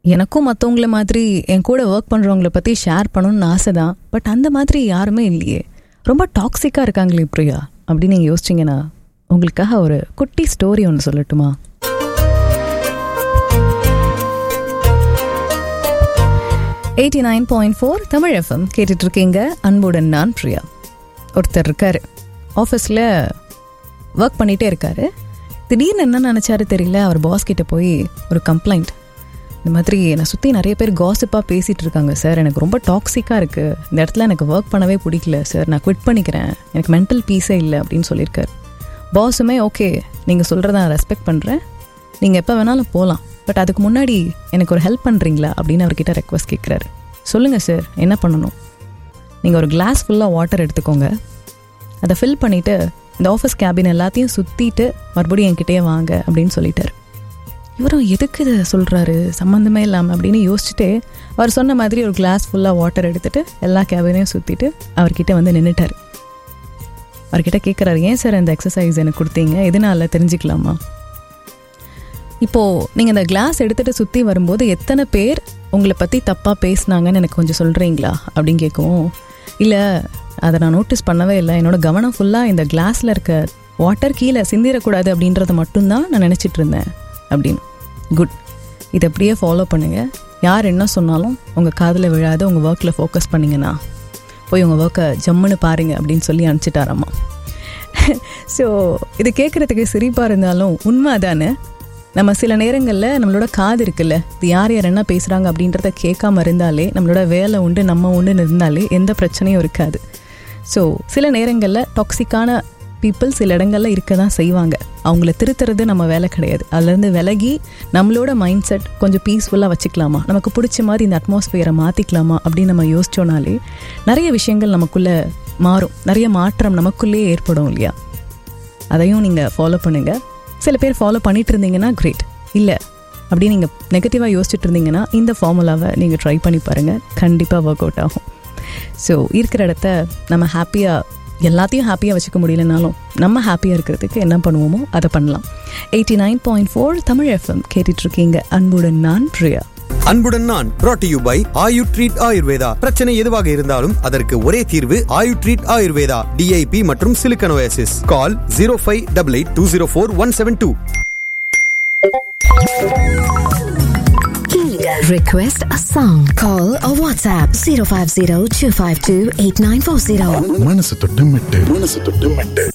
எனக்கும் மற்றவங்கள மாதிரி என் கூட ஒர்க் பண்ணுறவங்கள பற்றி ஷேர் பண்ணணும்னு ஆசை தான் பட் அந்த மாதிரி யாருமே இல்லையே ரொம்ப டாக்ஸிக்காக இருக்காங்களே பிரியா அப்படின்னு நீங்கள் யோசிச்சிங்கன்னா உங்களுக்காக ஒரு குட்டி ஸ்டோரி ஒன்று சொல்லட்டுமா eighty nine point four Tamil FM கேட்டுட்டு இருக்கீங்க அன்புடன் நான் பிரியா ஒருத்தர் இருக்காரு ஆஃபீஸில் ஒர்க் பண்ணிகிட்டே இருக்காரு திடீர்னு என்ன நினச்சாரு தெரியல அவர் பாஸ் கிட்ட போய் ஒரு கம்ப்ளைண்ட் இந்த மாதிரி என்னை சுற்றி நிறைய பேர் காசிப்பாக பேசிகிட்டு இருக்காங்க சார் எனக்கு ரொம்ப டாக்ஸிக்காக இருக்குது இந்த இடத்துல எனக்கு ஒர்க் பண்ணவே பிடிக்கல சார் நான் குவிட் பண்ணிக்கிறேன் எனக்கு மென்டல் பீஸே இல்லை அப்படின்னு சொல்லியிருக்காரு பாஸுமே ஓகே நீங்கள் சொல்கிறத நான் ரெஸ்பெக்ட் பண்ணுறேன் நீங்கள் எப்போ வேணாலும் போகலாம் பட் அதுக்கு முன்னாடி எனக்கு ஒரு ஹெல்ப் பண்ணுறீங்களா அப்படின்னு அவர்கிட்ட ரெக்வஸ்ட் கேட்குறாரு சொல்லுங்கள் சார் என்ன பண்ணணும் நீங்கள் ஒரு கிளாஸ் ஃபுல்லாக வாட்டர் எடுத்துக்கோங்க அதை ஃபில் பண்ணிவிட்டு இந்த ஆஃபீஸ் கேபின் எல்லாத்தையும் சுற்றிட்டு மறுபடியும் என்கிட்டயே வாங்க அப்படின்னு சொல்லிட்டாரு இவரும் எதுக்கு இதை சொல்கிறாரு சம்மந்தமே இல்லாமல் அப்படின்னு யோசிச்சுட்டு அவர் சொன்ன மாதிரி ஒரு கிளாஸ் ஃபுல்லாக வாட்டர் எடுத்துகிட்டு எல்லா கேபினையும் சுற்றிட்டு அவர்கிட்ட வந்து நின்றுட்டார் அவர்கிட்ட கேட்குறாரு ஏன் சார் இந்த எக்ஸசைஸ் எனக்கு கொடுத்தீங்க எதனால தெரிஞ்சுக்கலாமா இப்போது நீங்கள் இந்த கிளாஸ் எடுத்துகிட்டு சுற்றி வரும்போது எத்தனை பேர் உங்களை பற்றி தப்பாக பேசுனாங்கன்னு எனக்கு கொஞ்சம் சொல்கிறீங்களா அப்படின்னு கேட்கவும் இல்லை அதை நான் நோட்டீஸ் பண்ணவே இல்லை என்னோட கவனம் ஃபுல்லாக இந்த கிளாஸில் இருக்க வாட்டர் கீழே சிந்திரக்கூடாது அப்படின்றத மட்டும்தான் நான் நினச்சிட்டு இருந்தேன் அப்படின்னு குட் இதை அப்படியே ஃபாலோ பண்ணுங்கள் யார் என்ன சொன்னாலும் உங்கள் காதில் விழாத உங்கள் ஒர்க்கில் ஃபோக்கஸ் பண்ணிங்கன்னா போய் உங்கள் ஒர்க்கை ஜம்முன்னு பாருங்க அப்படின்னு சொல்லி அனுப்பிச்சிட்டாராம்மா ஸோ இது கேட்குறதுக்கு சிரிப்பாக இருந்தாலும் உண்மை அதானே நம்ம சில நேரங்களில் நம்மளோட காது இருக்குல்ல இது யார் யார் என்ன பேசுகிறாங்க அப்படின்றத கேட்காம இருந்தாலே நம்மளோட வேலை உண்டு நம்ம உண்டுன்னு இருந்தாலே எந்த பிரச்சனையும் இருக்காது ஸோ சில நேரங்களில் டாக்ஸிக்கான பீப்புள் சில இடங்களில் இருக்க தான் செய்வாங்க அவங்கள திருத்துறது நம்ம வேலை கிடையாது அதுலேருந்து விலகி நம்மளோட மைண்ட் செட் கொஞ்சம் பீஸ்ஃபுல்லாக வச்சுக்கலாமா நமக்கு பிடிச்ச மாதிரி இந்த அட்மாஸ்பியரை மாற்றிக்கலாமா அப்படின்னு நம்ம யோசிச்சோனாலே நிறைய விஷயங்கள் நமக்குள்ளே மாறும் நிறைய மாற்றம் நமக்குள்ளேயே ஏற்படும் இல்லையா அதையும் நீங்கள் ஃபாலோ பண்ணுங்கள் சில பேர் ஃபாலோ பண்ணிட்டு இருந்தீங்கன்னா கிரேட் இல்லை அப்படி நீங்கள் நெகட்டிவாக யோசிச்சுட்டு இருந்தீங்கன்னா இந்த ஃபார்முலாவை நீங்கள் ட்ரை பண்ணி பாருங்கள் கண்டிப்பாக ஒர்க் அவுட் ஆகும் ஸோ இருக்கிற இடத்த நம்ம ஹாப்பியாக எல்லாத்தையும் ஹாப்பியாக வச்சுக்க முடியலனாலும் நம்ம ஹாப்பியாக இருக்கிறதுக்கு என்ன பண்ணுவோமோ அதை பண்ணலாம் eighty nine point four Tamil FM கேட்டுட்ருக்கீங்க அன்புடன் நான் பிரியா அன்புடன் நான் brought to you by Ayu treat Ayurveda பிரச்சனை எதுவாக இருந்தாலும் அதற்கு ஒரே தீர்வு ஆயு ட்ரீட் ஆயுர்வேதா டிஐபி மற்றும் சிலிக்கனோசிஸ் call zero five double eight two zero four one seven two Request a song. Call or WhatsApp 050 252 8940. மனசு தொட்டு மெட்டு மனசு தொட்டு மெட்டு